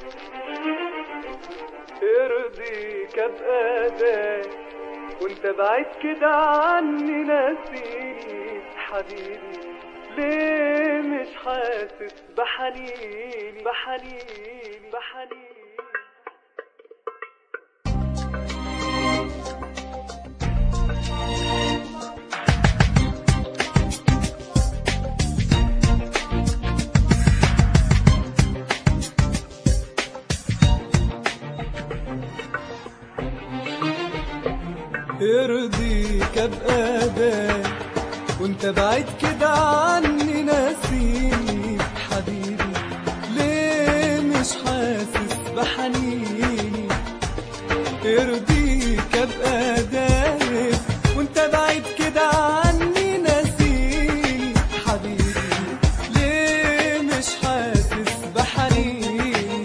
يرضيك ابقى ده وانت بعيد كده عني ناسيني حبيبي ليه مش حاسس بحنيني بحنيني بحنيني يرضيك ابقى ده وانت بعيد كده عني ناسيني حبيبي ليه مش حاسس بحنيني يرضيك ابقى ده وانت بعيد كده عني ناسيني حبيبي ليه مش حاسس بحنيني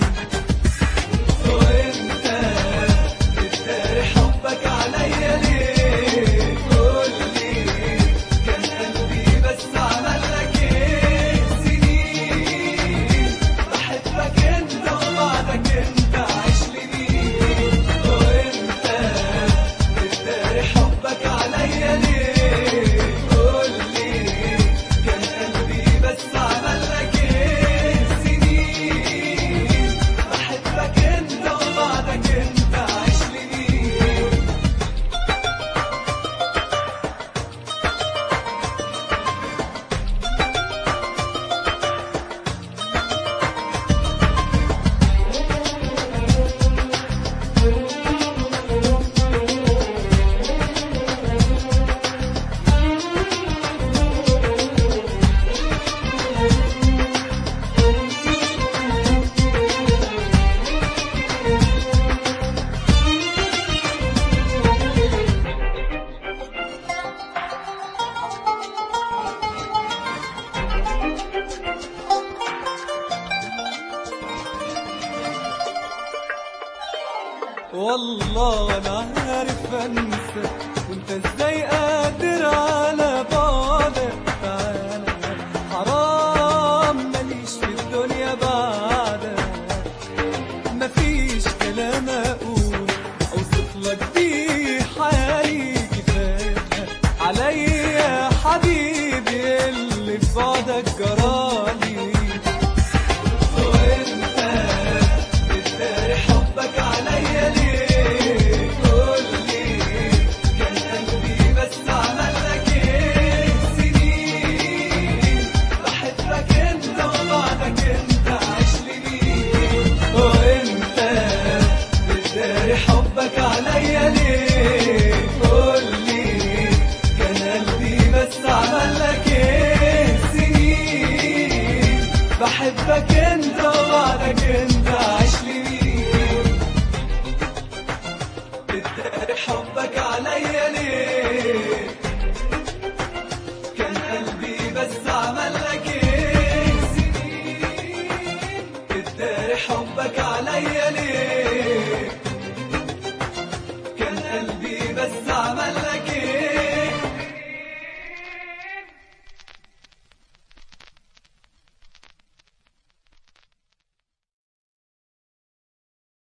وانت بتداري حبك عليا ليه قولي كان قلبي بس عمل لك ايه سنين بحبك انت وبعدك انت عايش لي مين وانت بتداري حبك عليا ليه قولي كان قلبي بس عمل لك ايه سنين بحبك انت وبعدك انت عايش لي مين والله انا عارف انسى وانت ازاي قادر على بعدك تعالى حرام ماليش في الدنيا بعدك مفيش كلام اقول اوصف لك بيه حالي كفايه عليا حبيبي اللي في بعدك جرالي وانت بتداري حبك عليا ليه قولي كان قلبي بس عمل لك ايه سنين بحبك انت وبعدك انت عايش لي مين وانت بتداري حبك عليا ليه قولي كان قلبي بس عمل لك ايه سنين بحبك انت وبعدك انت عايش لي مين بتداري حبك عليا ليه كان قلبي بس عمل لك ايه سنين بتداري حبك عليا ليه كان قلبي بس عمل لك